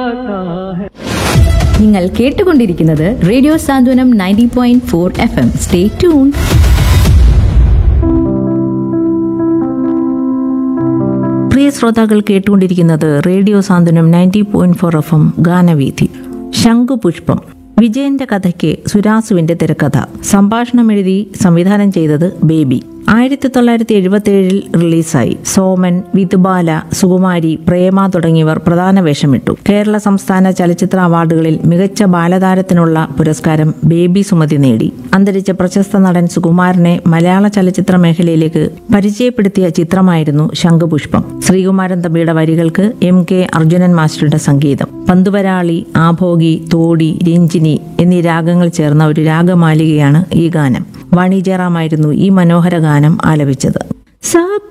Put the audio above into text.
നിങ്ങൾ കേട്ടുകൊണ്ടിരിക്കുന്നത് radio Santhwanam ninety point four F M stay tune പ്രിയ ശ്രോതാക്കൾ കേട്ടുകൊണ്ടിരിക്കുന്നത് radio Santhwanam ninety point four F M ഗാനവീഥി ശംഖുപുഷ്പം വിജയന്റെ കഥയ്ക്ക് സുരാസുവിന്റെ തിരക്കഥ സംഭാഷണം എഴുതി സംവിധാനം ചെയ്തത് ബേബി ആയിരത്തി തൊള്ളായിരത്തി എഴുപത്തി ഏഴിൽ റിലീസായി സോമൻ വിധുബാല സുകുമാരി പ്രേമ തുടങ്ങിയവർ പ്രധാന വേഷമിട്ടു കേരള സംസ്ഥാന ചലച്ചിത്ര അവാർഡുകളിൽ മികച്ച ബാലതാരത്തിനുള്ള പുരസ്കാരം ബേബി സുമതി നേടി അന്തരിച്ച പ്രശസ്ത നടൻ സുകുമാരനെ മലയാള ചലച്ചിത്ര മേഖലയിലേക്ക് പരിചയപ്പെടുത്തിയ ചിത്രമായിരുന്നു ശംഖുപുഷ്പം ശ്രീകുമാരൻ തമ്പിയുടെ വരികൾക്ക് എം കെ അർജുനൻ മാസ്റ്ററുടെ സംഗീതം പന്തുവരാളി ആഭോഗി തോടി രഞ്ജിനി എന്നീ രാഗങ്ങൾ ചേർന്ന ഒരു രാഗമാലികയാണ് ഈ ഗാനം വാണി ജയറാമായിരുന്നു ഈ മനോഹര ഗാനം ആലപിച്ചത് സ